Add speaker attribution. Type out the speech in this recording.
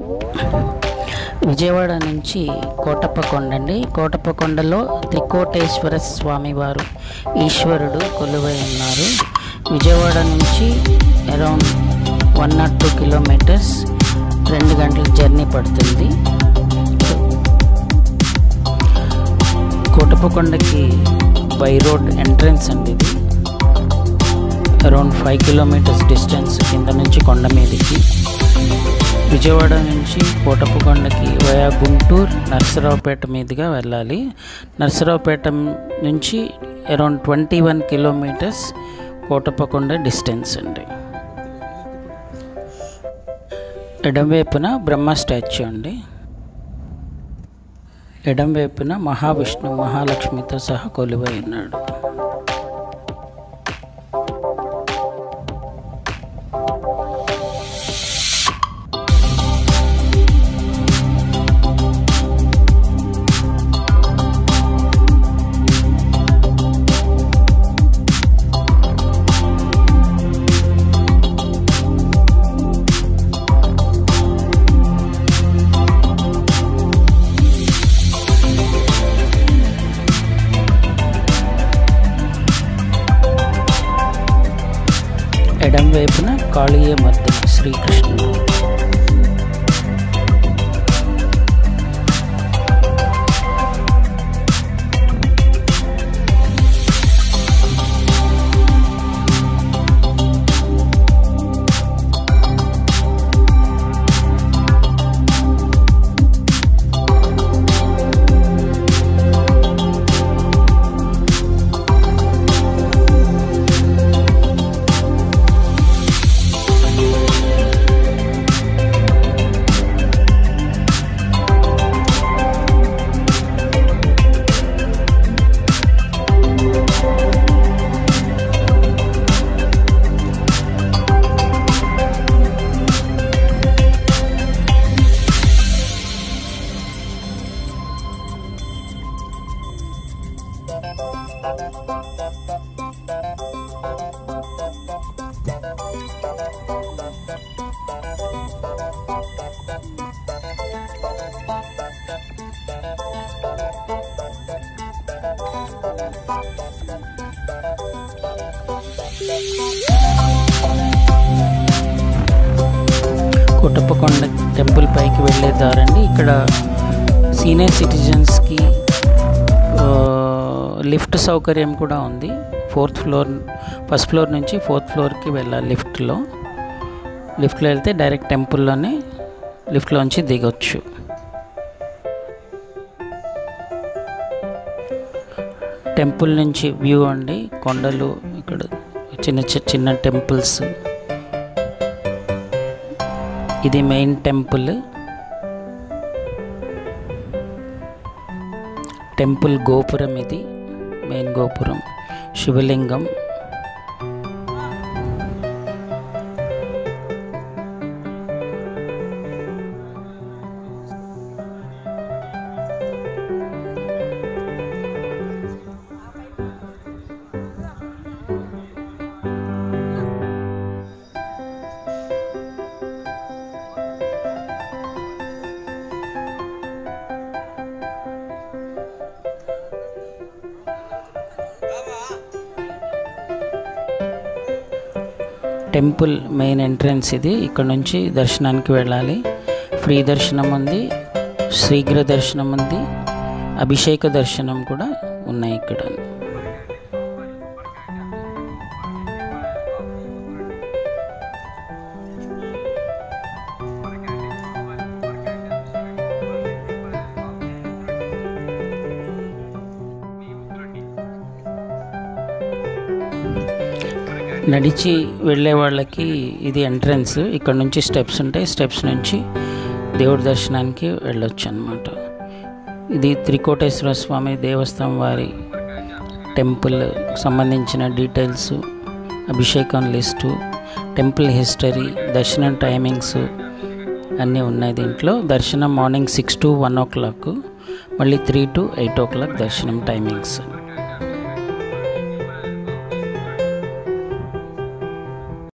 Speaker 1: విజయవాడ నుంచి కోటప్పకొండ అండి కోటప్పకొండలో త్రికోటేశ్వర స్వామివారు ఈశ్వరుడు కొలువై ఉన్నారు విజయవాడ నుంచి around one naught two kilometres రెండు గంటల జర్నీ పడుతుంది కోటప్పకొండకి బై రోడ్ ఎంట్రన్స్ అండి ఇది అరౌండ్ ఫైవ్ కిలోమీటర్స్ డిస్టెన్స్ కింద నుంచి కొండ మీదకి విజయవాడ నుంచి కోటప్పకొండకి వయా గుంటూరు నర్సరావుపేట మీదుగా వెళ్ళాలి నర్సరావుపేట నుంచి around twenty one kilometres Kotappakonda distance అండి ఎడంవైపున బ్రహ్మ స్టాచ్యూ అండి ఎడంవైపున మహావిష్ణు మహాలక్ష్మితో సహా కొలువై ఉన్నాడు ఎడం వైపున కాళీయ మధ్య శ్రీకృష్ణుడు కుటప్పకొండ టెంపుల్ పైకి వెళ్ళే దారండి ఇక్కడ సీనియర్ సిటిజన్స్కి లిఫ్ట్ సౌకర్యం కూడా ఉంది ఫోర్త్ ఫ్లోర్ ఫస్ట్ ఫ్లోర్ నుంచి ఫోర్త్ ఫ్లోర్కి వెళ్ళాలి లిఫ్ట్లో లిఫ్ట్లో వెళ్తే డైరెక్ట్ టెంపుల్లోనే లిఫ్ట్లోంచి దిగొచ్చు టెంపుల్ నుంచి వ్యూ అండి కొండలు ఇక్కడ చిన్న చి- చిన్న టెంపుల్స్ ఇది మెయిన్ టెంపుల్ టెంపుల్ గోపురం ఇది మెయిన్ గోపురం శివలింగం టెంపుల్ మెయిన్ ఎంట్రన్స్ ఇది ఇక్కడ నుంచి దర్శనానికి వెళ్ళాలి ఫ్రీ దర్శనం ఉంది శీఘ్ర దర్శనం ఉంది అభిషేక దర్శనం కూడా ఉన్నాయి ఇక్కడ నడిచి వెళ్ళే వాళ్ళకి ఇది ఎంట్రన్స్ ఇక్కడ నుంచి స్టెప్స్ ఉంటాయి స్టెప్స్ నుంచి దేవుడి దర్శనానికి వెళ్ళొచ్చు అనమాట ఇది త్రికోటేశ్వర స్వామి దేవస్థానం వారి టెంపుల్ సంబంధించిన డీటెయిల్స్ అభిషేకం లిస్టు టెంపుల్ హిస్టరీ దర్శనం టైమింగ్స్ అన్నీ ఉన్నాయి దీంట్లో దర్శనం morning six to one o'clock మళ్ళీ three to eight o'clock దర్శనం టైమింగ్స్